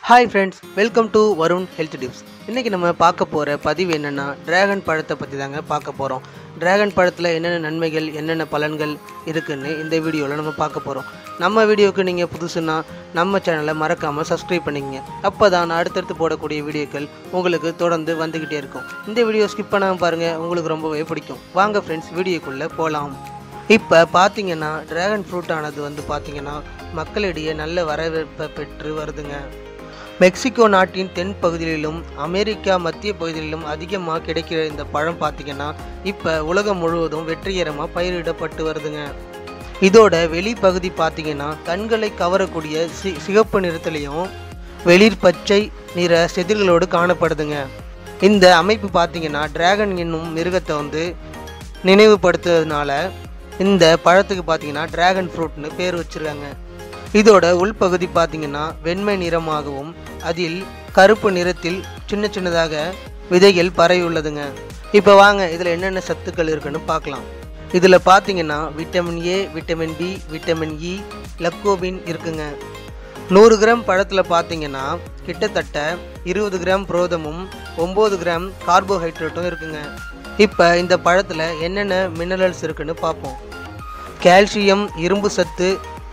hi friends welcome to Varun health tips இன்றைக்கி நம்ம பார்க்க போகிற பதிவு என்னென்னா டிராகன் பழத்தை பற்றி தாங்க பார்க்க போகிறோம் டிராகன் பழத்தில் என்னென்ன நன்மைகள் என்னென்ன பலன்கள் இருக்குன்னு இந்த வீடியோவில் நம்ம பார்க்க போகிறோம் நம்ம வீடியோவுக்கு நீங்கள் புதுசுன்னா நம்ம சேனலை மறக்காமல் சப்ஸ்கிரைப் பண்ணிக்கங்க அப்போ தான் நான் அடுத்தடுத்து போடக்கூடிய வீடியோக்கள் உங்களுக்கு தொடர்ந்து வந்துக்கிட்டே இருக்கும் இந்த வீடியோ ஸ்கிப் பண்ணாமல் பாருங்கள் உங்களுக்கு ரொம்பவே பிடிக்கும் வாங்க ஃப்ரெண்ட்ஸ் வீடியோக்குள்ளே போகலாம் இப்போ பார்த்தீங்கன்னா டிராகன் ஃப்ரூட் ஆனது வந்து பார்த்தீங்கன்னா மக்களிடையே நல்ல வரவேற்பை பெற்று வருதுங்க மெக்சிகோ நாட்டின் தென் பகுதிகளிலும் அமெரிக்கா மத்திய பகுதிகளிலும் அதிகமாக கிடைக்கிற இந்த பழம் பார்த்தீங்கன்னா இப்போ உலகம் முழுவதும் வெற்றிகரமாக பயிரிடப்பட்டு வருதுங்க இதோட வெளிப்பகுதி பார்த்தீங்கன்னா கண்களை கவரக்கூடிய சி சிகப்பு நிறத்துலையும் வெளிர் பச்சை நிற செதில்களோடு காணப்படுதுங்க இந்த அமைப்பு பார்த்தீங்கன்னா டிராகன் என்னும் மிருகத்தை வந்து நினைவுபடுத்துறதுனால இந்த பழத்துக்கு பார்த்தீங்கன்னா டிராகன் ஃப்ரூட்னு பேர் வச்சிருக்காங்க இதோட உள்பகுதி பார்த்தீங்கன்னா வெண்மை நிறமாகவும் அதில் கருப்பு நிறத்தில் சின்ன சின்னதாக விதைகள் பரவி உள்ளதுங்க இப்போ வாங்க இதில் என்னென்ன சத்துக்கள் இருக்குன்னு பார்க்கலாம் இதில் பார்த்தீங்கன்னா vitamin A vitamin B vitamin E lycopene இருக்குங்க நூறு கிராம் பழத்தில் பார்த்தீங்கன்னா கிட்டத்தட்ட இருபது கிராம் புரோதமும் ஒம்பது கிராம் கார்போஹைட்ரேட்டும் இருக்குங்க இப்போ இந்த பழத்தில் என்னென்ன மினரல்ஸ் இருக்குன்னு பார்ப்போம் கால்சியம் இரும்பு சத்து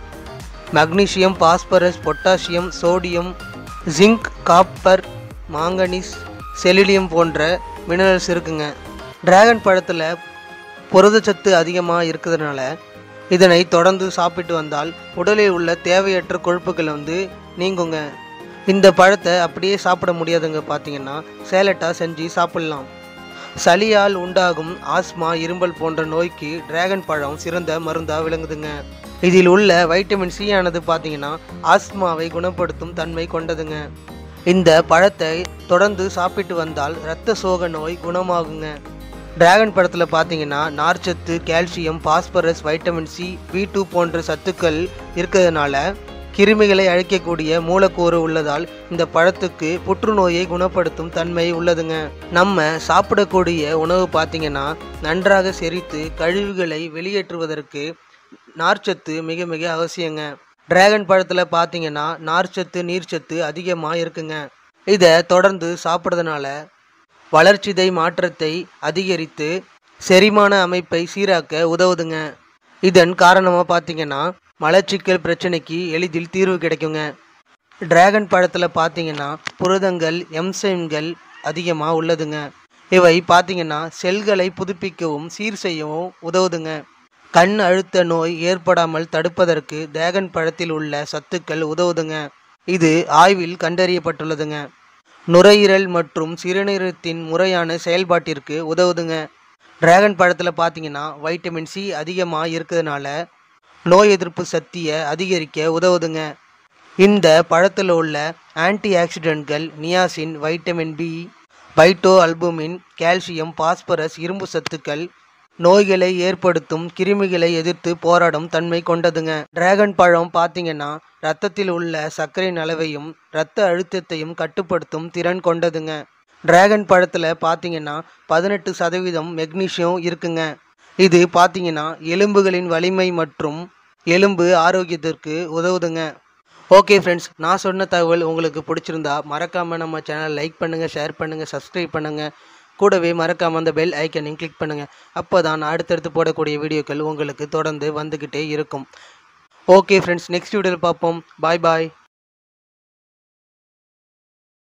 magnesium phosphorus potassium sodium zinc copper manganese selenium போன்ற மினரல்ஸ் இருக்குங்க டிராகன் பழத்தில் புரதச்சத்து அதிகமாக இருக்கிறதுனால இதனை தொடர்ந்து சாப்பிட்டு வந்தால் உடலில் உள்ள தேவையற்ற கொழுப்புகள் வந்து நீங்குங்க இந்த பழத்தை அப்படியே சாப்பிட முடியாதுங்க பார்த்தீங்கன்னா சேலட்டாக செஞ்சு சாப்பிட்லாம் சளியால் உண்டாகும் ஆஸ்மா இரும்பல் போன்ற நோய்க்கு டிராகன் பழம் சிறந்த மருந்தாக விளங்குதுங்க இதில் உள்ள வைட்டமின் சி ஆனது பார்த்தீங்கன்னா ஆஸ்மாவை குணப்படுத்தும் தன்மை கொண்டதுங்க இந்த பழத்தை தொடர்ந்து சாப்பிட்டு வந்தால் இரத்த சோக நோய் குணமாகுங்க டிராகன் பழத்தில் பார்த்தீங்கன்னா நார்ச்சத்து calcium phosphorus vitamin C B two போன்ற சத்துக்கள் இருக்கிறதுனால கிருமிகளை அழிக்கக்கூடிய மூலக்கூறு உள்ளதால் இந்த பழத்துக்கு புற்றுநோயை குணப்படுத்தும் தன்மை உள்ளதுங்க நம்ம சாப்பிடக்கூடிய உணவு பார்த்தீங்கன்னா நன்றாக செரித்து கழிவுகளை வெளியேற்றுவதற்கு நார்ச்சத்து மிக மிக அவசியங்க டிராகன் பழத்தில் பார்த்தீங்கன்னா நார்ச்சத்து நீர்ச்சத்து அதிகமாக இருக்குங்க இதை தொடர்ந்து சாப்பிட்றதுனால வளர்ச்சிதை மாற்றத்தை அதிகரித்து செரிமான அமைப்பை சீராக்க உதவுதுங்க இதன் காரணமாக பார்த்தீங்கன்னா மலச்சிக்கல் பிரச்சனைக்கு எளிதில் தீர்வு கிடைக்குங்க டிராகன் பழத்தில் பார்த்தீங்கன்னா புரதங்கள் எம்சைம்கள் அதிகமாக உள்ளதுங்க இவை பார்த்தீங்கன்னா செல்களை புதுப்பிக்கவும் சீர் செய்யவும் உதவுதுங்க கண் அழுத்த நோய் ஏற்படாமல் தடுப்பதற்கு டிராகன் பழத்தில் உள்ள சத்துக்கள் உதவுதுங்க இது ஆய்வில் கண்டறியப்பட்டுள்ளதுங்க நுரையீரல் மற்றும் சிறுநீரகத்தின் முறையான செயல்பாட்டிற்கு உதவுதுங்க டிராகன் பழத்தில் பார்த்தீங்கன்னா வைட்டமின் சி அதிகமாக இருக்கிறதுனால நோய் எதிர்ப்பு சக்தியை அதிகரிக்க உதவுதுங்க இந்த பழத்தில் உள்ள ஆன்டி ஆக்சிடென்ட்கள் niacin vitamin B phyto albumin calcium phosphorus இரும்பு சத்துக்கள் நோய்களை ஏற்படுத்தும் கிருமிகளை எதிர்த்து போராடும் தன்மை கொண்டதுங்க டிராகன் பழம் பார்த்தீங்கன்னா ரத்தத்தில் உள்ள சர்க்கரையின் அளவையும் இரத்த அழுத்தத்தையும் கட்டுப்படுத்தும் திறன் கொண்டதுங்க டிராகன் பழத்தில் பார்த்தீங்கன்னா பதினெட்டு சதவீதம் மெக்னீஷியம் இருக்குங்க இது பார்த்தீங்கன்னா எலும்புகளின் வலிமை மற்றும் எலும்பு ஆரோக்கியத்திற்கு உதவுதுங்க ஓகே ஃப்ரெண்ட்ஸ் நான் சொன்ன தகவல் உங்களுக்கு பிடிச்சிருந்தா மறக்காமல் நம்ம சேனல் லைக் பண்ணுங்கள் ஷேர் பண்ணுங்கள் சப்ஸ்கிரைப் பண்ணுங்கள் கூடவே மறக்காமல் அந்த பெல் ஐக்கனையும் கிளிக் பண்ணுங்கள் அப்போ தான் நான் அடுத்தடுத்து போடக்கூடிய வீடியோக்கள் உங்களுக்கு தொடர்ந்து வந்துக்கிட்டே இருக்கும் ஓகே ஃப்ரெண்ட்ஸ் நெக்ஸ்ட் வீடியோவில் பார்ப்போம் பாய் பாய்